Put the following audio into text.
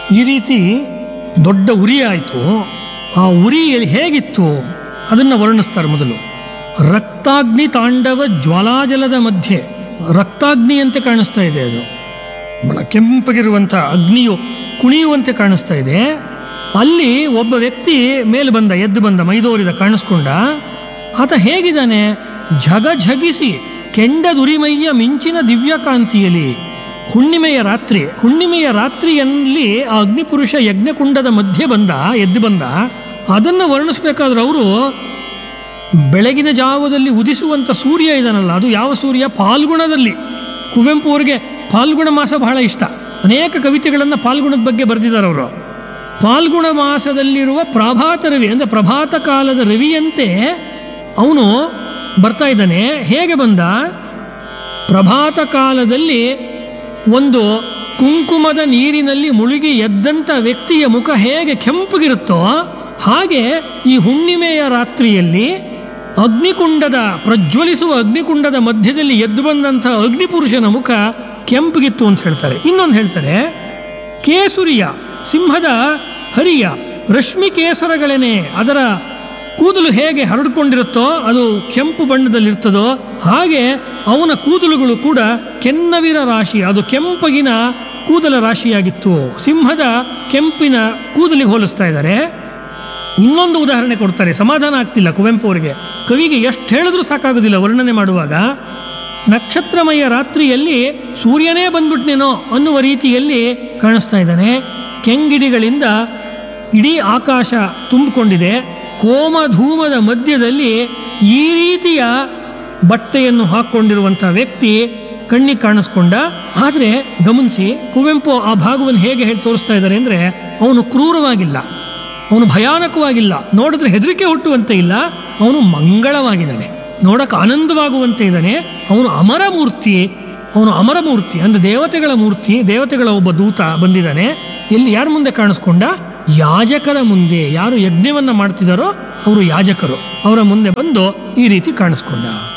ಈ ರೀತಿ ದೊಡ್ಡ ಉರಿ ಆಯಿತು ಆ ಉರಿ ಎಲ್ಲಿ ಹೇಗಿತ್ತು ಅದನ್ನು ವರ್ಣಿಸ್ತಾರೆ ಮೊದಲು ರಕ್ತಾಗ್ನಿ ತಾಂಡವ ಜ್ವಾಲಾಜಲದ ಮಧ್ಯೆ ರಕ್ತಾಗ್ನಿಯಂತೆ ಕಾಣಿಸ್ತಾ ಇದೆ ಅದು ಬಹಳ ಕೆಂಪಗಿರುವಂಥ ಅಗ್ನಿಯು ಕುಣಿಯುವಂತೆ ಕಾಣಿಸ್ತಾ ಇದೆ ಅಲ್ಲಿ ಒಬ್ಬ ವ್ಯಕ್ತಿ ಮೇಲೆ ಬಂದ ಎದ್ದು ಬಂದ ಮೈದೋರಿದ ಕಾಣಿಸ್ಕೊಂಡ ಆತ ಹೇಗಿದ್ದಾನೆ ಝಗ ಝಗಿಸಿ ಕೆಂಡದುರಿಮೈಯ ಮಿಂಚಿನ ದಿವ್ಯಕಾಂತಿಯಲ್ಲಿ ಹುಣ್ಣಿಮೆಯ ರಾತ್ರಿ ಹುಣ್ಣಿಮೆಯ ರಾತ್ರಿಯಲ್ಲಿ ಆ ಅಗ್ನಿಪುರುಷ ಯಜ್ಞಕುಂಡದ ಮಧ್ಯೆ ಬಂದ ಎದ್ದು ಬಂದ ಅದನ್ನು ವರ್ಣಿಸ್ಬೇಕಾದ್ರೆ ಅವರು ಬೆಳಗಿನ ಜಾವದಲ್ಲಿ ಉದಿಸುವಂಥ ಸೂರ್ಯ ಇದನ್ನಲ್ಲ ಅದು ಯಾವ ಸೂರ್ಯ ಫಾಲ್ಗುಣದಲ್ಲಿ ಕುವೆಂಪು ಅವರಿಗೆ ಫಾಲ್ಗುಣ ಮಾಸ ಬಹಳ ಇಷ್ಟ ಅನೇಕ ಕವಿತೆಗಳನ್ನು ಫಾಲ್ಗುಣದ ಬಗ್ಗೆ ಬರೆದಿದ್ದಾರೆ ಅವರು ಫಾಲ್ಗುಣ ಮಾಸದಲ್ಲಿರುವ ಪ್ರಭಾತ ರವಿ ಅಂದರೆ ಪ್ರಭಾತ ಕಾಲದ ರವಿಯಂತೆ ಅವನು ಬರ್ತಾ ಇದ್ದಾನೆ ಹೇಗೆ ಬಂದ ಪ್ರಭಾತ ಕಾಲದಲ್ಲಿ ಒಂದು ಕುಂಕುಮದ ನೀರಿನಲ್ಲಿ ಮುಳುಗಿ ಎದ್ದಂಥ ವ್ಯಕ್ತಿಯ ಮುಖ ಹೇಗೆ ಕೆಂಪಗಿರುತ್ತೋ ಹಾಗೆ ಈ ಹುಣ್ಣಿಮೆಯ ರಾತ್ರಿಯಲ್ಲಿ ಅಗ್ನಿಕುಂಡದ ಪ್ರಜ್ವಲಿಸುವ ಅಗ್ನಿಕುಂಡದ ಮಧ್ಯದಲ್ಲಿ ಎದ್ದು ಬಂದಂಥ ಅಗ್ನಿಪುರುಷನ ಮುಖ ಕೆಂಪಗಿತ್ತು ಅಂತ ಹೇಳ್ತಾರೆ ಇನ್ನೊಂದು ಹೇಳ್ತಾರೆ ಕೇಸುರಿಯ ಸಿಂಹದ ಹರಿಯ ರಶ್ಮಿ ಕೇಸರಗಳೇನೆ ಅದರ ಕೂದಲು ಹೇಗೆ ಹರಡ್ಕೊಂಡಿರುತ್ತೋ ಅದು ಕೆಂಪು ಬಣ್ಣದಲ್ಲಿರ್ತದೋ ಹಾಗೆ ಅವನ ಕೂದಲುಗಳು ಕೂಡ ಕೆನ್ನವಿರ ರಾಶಿ ಅದು ಕೆಂಪಗಿನ ಕೂದಲ ರಾಶಿಯಾಗಿತ್ತು ಸಿಂಹದ ಕೆಂಪಿನ ಕೂದಲಿಗೆ ಹೋಲಿಸ್ತಾ ಇದ್ದಾರೆ ಇನ್ನೊಂದು ಉದಾಹರಣೆ ಕೊಡ್ತಾರೆ ಸಮಾಧಾನ ಆಗ್ತಿಲ್ಲ ಕುವೆಂಪು ಅವರಿಗೆ ಕವಿಗೆ ಎಷ್ಟು ಹೇಳಿದ್ರೂ ಸಾಕಾಗೋದಿಲ್ಲ ವರ್ಣನೆ ಮಾಡುವಾಗ ನಕ್ಷತ್ರಮಯ ರಾತ್ರಿಯಲ್ಲಿ ಸೂರ್ಯನೇ ಬಂದ್ಬಿಟ್ನೇನೋ ಅನ್ನುವ ರೀತಿಯಲ್ಲಿ ಕಾಣಿಸ್ತಾ ಇದ್ದಾನೆ ಕೆಂಗಿಡಿಗಳಿಂದ ಇಡೀ ಆಕಾಶ ತುಂಬಿಕೊಂಡಿದೆ ಹೋಮ ಧೂಮದ ಮಧ್ಯದಲ್ಲಿ ಈ ರೀತಿಯ ಬಟ್ಟೆಯನ್ನು ಹಾಕ್ಕೊಂಡಿರುವಂಥ ವ್ಯಕ್ತಿ ಕಣ್ಣಿಗೆ ಕಾಣಿಸ್ಕೊಂಡ ಆದರೆ ಗಮನಿಸಿ ಕುವೆಂಪು ಆ ಭಾಗವನ್ನು ಹೇಗೆ ಹೇಳಿ ತೋರಿಸ್ತಾ ಇದ್ದಾರೆ ಅಂದರೆ ಅವನು ಕ್ರೂರವಾಗಿಲ್ಲ ಅವನು ಭಯಾನಕವಾಗಿಲ್ಲ ನೋಡಿದ್ರೆ ಹೆದರಿಕೆ ಹುಟ್ಟುವಂತೆ ಇಲ್ಲ ಅವನು ಮಂಗಳವಾಗಿದ್ದಾನೆ ನೋಡಕ್ಕೆ ಆನಂದವಾಗುವಂತೆ ಇದ್ದಾನೆ ಅವನು ಅಮರ ಮೂರ್ತಿ ಅವನು ಅಮರ ಮೂರ್ತಿ ಅಂದರೆ ದೇವತೆಗಳ ಮೂರ್ತಿ ದೇವತೆಗಳ ಒಬ್ಬ ದೂತ ಬಂದಿದ್ದಾನೆ ಎಲ್ಲಿ ಯಾರ ಮುಂದೆ ಕಾಣಿಸ್ಕೊಂಡ ಯಾಜಕರ ಮುಂದೆ ಯಾರು ಯಜ್ಞವನ್ನು ಮಾಡ್ತಿದ್ದಾರೋ ಅವರು ಯಾಜಕರು ಅವರ ಮುಂದೆ ಬಂದು ಈ ರೀತಿ ಕಾಣಿಸ್ಕೊಂಡ